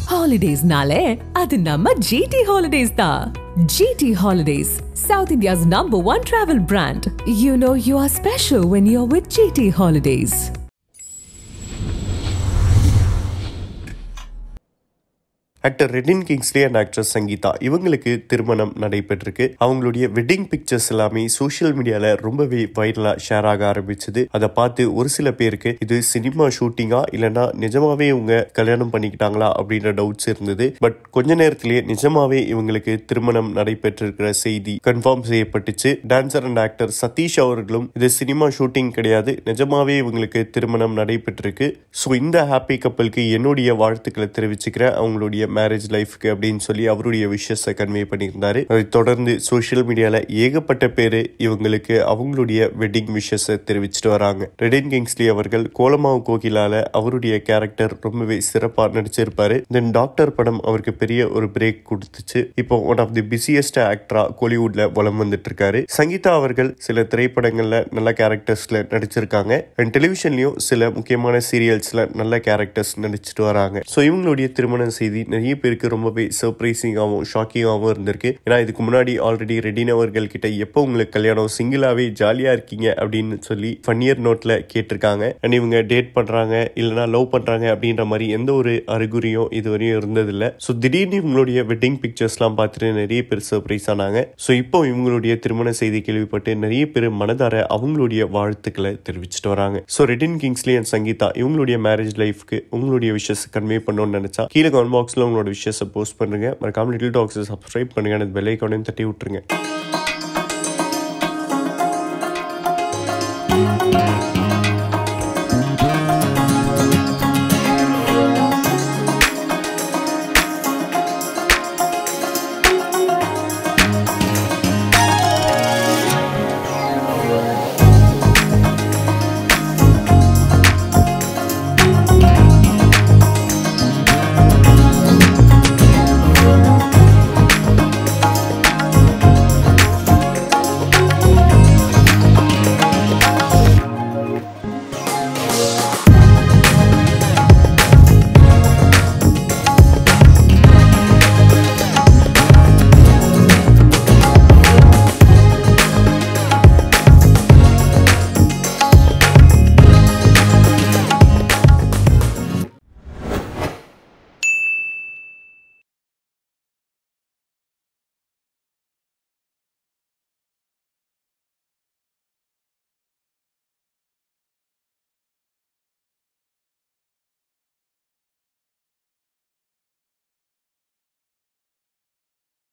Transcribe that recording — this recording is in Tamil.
ஹாலிடேஸ்னாலே அது நம்ம ஜிடி ஹாலிடேஸ் தான் GT holidays south India's number one travel brand you know you are special when you are with GT holidays actor Redin Kingsley and actress Sangeetha இவங்களுக்கு திருமணம் நடைபெற்றிருக்கு அவங்களுடைய வெட்டிங் பிக்சர்ஸ் எல்லாமே சோஷியல் மீடியால ரொம்பவே வைரலா ஷேர் ஆக ஆரம்பிச்சது அதை பார்த்து ஒரு சில பேருக்கு இது சினிமா ஷூட்டிங்கா இல்லைன்னா நிஜமாவே இவங்க கல்யாணம் பண்ணிக்கிட்டாங்களா அப்படின்ற டவுட்ஸ் இருந்தது பட் கொஞ்ச நேரத்திலேயே நிஜமாவே இவங்களுக்கு திருமணம் நடைபெற்றிருக்கிற செய்தி கன்ஃபார்ம் செய்யப்பட்டுச்சு டான்சர் அண்ட் ஆக்டர் சதீஷ் அவர்களும் இது சினிமா ஷூட்டிங் கிடையாது நிஜமாவே இவங்களுக்கு திருமணம் நடைபெற்றிருக்கு ஸோ இந்த ஹாப்பி கப்பலுக்கு என்னுடைய வாழ்த்துக்களை தெரிவிச்சுக்கிறேன் அவங்களுடைய மேரேஜ் லைஃப்க்கு அப்படின்னு சொல்லி அவருடைய விஷயத்தை கன்வே பண்ணியிருந்தாரு அதை தொடர்ந்து சோஷியல் மீடியால ஏகப்பட்ட பேரு இவங்களுக்கு அவங்களுடைய வெட்டிங் விஷயத்தை தெரிவிச்சிட்டு வராங்க ரெடின் கிங்ஸ்லி அவர்கள் கோலமாவு கோகிலால அவருடைய கேரக்டர் ரொம்பவே சிறப்பா நடிச்சிருப்பாரு தென் டாக்டர் படம் அவருக்கு பெரிய ஒரு பிரேக் கொடுத்துச்சு இப்போ ஒன் ஆஃப் தி பிஸியஸ்ட் ஆக்டரா கோலிவுட்ல வலம் வந்துட்டு இருக்காரு சங்கீதா அவர்கள் சில திரைப்படங்கள்ல நல்ல கேரக்டர்ஸ்ல நடிச்சிருக்காங்க அண்ட் டெலிவிஷன்லயும் சில முக்கியமான சீரியல்ஸ்ல நல்ல கேரக்டர்ஸ் நடிச்சிட்டு வராங்க ஸோ இவங்களுடைய திருமண செய்தி நிறைய பேருக்கு ரொம்பவே சர்ப்ரைசிங்காகவும் ஷாக்கிங்காகவும் இருந்திருக்கு ஏன்னா இதுக்கு முன்னாடி ஆல்ரெடி ரெடின் அவர்கள் கிட்ட எப்போ உங்களுக்கு கல்யாணம் சிங்கிளாவே ஜாலியா இருக்கீங்க அப்படின்னு சொல்லி ஃபன்னியர் நோட்ல கேட்டிருக்காங்க அண்ட் இவங்க டேட் பண்றாங்க இல்லைன்னா லவ் பண்றாங்க அப்படின்ற மாதிரி எந்த ஒரு அறிகுறியும் இதுவரையும் இருந்ததில்ல ஸோ திடீர்னு இவங்களுடைய வெட்டிங் பிக்சர்ஸ்லாம் பார்த்துட்டு நிறைய பேர் சர்ப்ரைஸ் ஆனாங்க ஸோ இப்போ இவங்களுடைய திருமண செய்தி கேள்விப்பட்டு நிறைய பேர் மனதார அவங்களுடைய வாழ்த்துக்களை தெரிவிச்சிட்டு வராங்க ஸோ ரெடின் கிங்ஸ்லி அண்ட் சங்கீதா இவங்களுடைய மேரேஜ் லைஃப்க்கு உங்களுடைய விஷஸ் கன்வே பண்ணணும்னு நினைச்சா கீழே கமெண்ட் பாக்ஸ்ல உங்களோட விஷயத்தை போஸ்ட் பண்ணுங்க மறக்காம லிட்டில் டாக்ஸை சப்ஸ்கிரைப் பண்ணுங்க அந்த பெல் ஐக்கானையும் தட்டி விட்டுருங்க